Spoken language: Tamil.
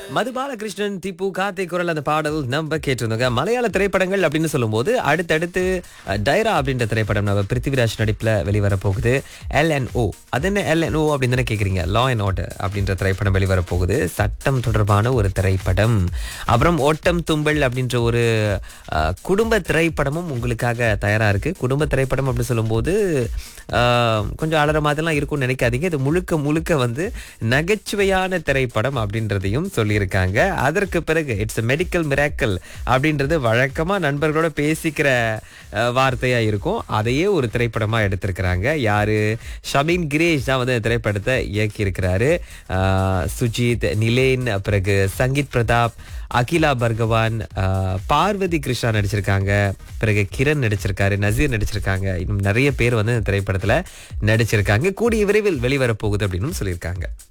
மது பாலகிருஷ்ணன் திப்பு கார்த்தி குரல் அந்த பாடல் நம்ம கேட்டிருந்தோங்க மலையாள திரைப்படங்கள் அப்படின்னு சொல்லும்போது அடுத்தடுத்து அஹ், டைரா அப்படின்ற திரைப்படம் நம்ம பிருத்திவிராஜ் நடிப்புல வெளிவர போகுது எல்என்ஓ அது என்ன எல்என்ஓ அப்படின்னு தானே கேக்குறீங்க லா அண்ட் ஆர்டர் அப்படின்ற திரைப்படம் வெளிவர போகுது சட்டம் தொடர்பான ஒரு திரைப்படம் அப்புறம் ஓட்டம் தும்பல் அப்படின்ற ஒரு அஹ், குடும்ப திரைப்படமும் உங்களுக்காக தயாரா இருக்கு குடும்ப திரைப்படம் அப்படின்னு சொல்லும்போது அஹ், கொஞ்சம் அலற மாதிரிலாம் இருக்கும்னு நினைக்காதீங்க இது முழுக்க முழுக்க வந்து நகைச்சுவையான திரைப்படம் அப்படின்றதையும் சொல்லியிருக்காங்க அதற்கு பிறகு இட்ஸ் மெடிக்கல் மிராக்கல் அப்படின்றது வழக்கமா நண்பர்களோட பேசிக்கிற அஹ், வார்த்தையா இருக்கும் அதையே ஒரு திரைப்படமா எடுத்திருக்கிறாங்க யாரு ஷமீன் கிரேஷ் தான் வந்து இந்த திரைப்படத்தை இயக்கி இருக்கிறாரு சுஜித் நிலேன் பிறகு சங்கீத் பிரதாப் அகிலா பர்கவான் அஹ், பார்வதி கிருஷ்ணா நடிச்சிருக்காங்க பிறகு கிரண் நடிச்சிருக்காரு நசீர் நடிச்சிருக்காங்க இன்னும் நிறைய பேர் வந்து இந்த திரைப்படத்துல நடிச்சிருக்காங்க கூடிய விரைவில் வெளிவர போகுது அப்படின்னு சொல்லியிருக்காங்க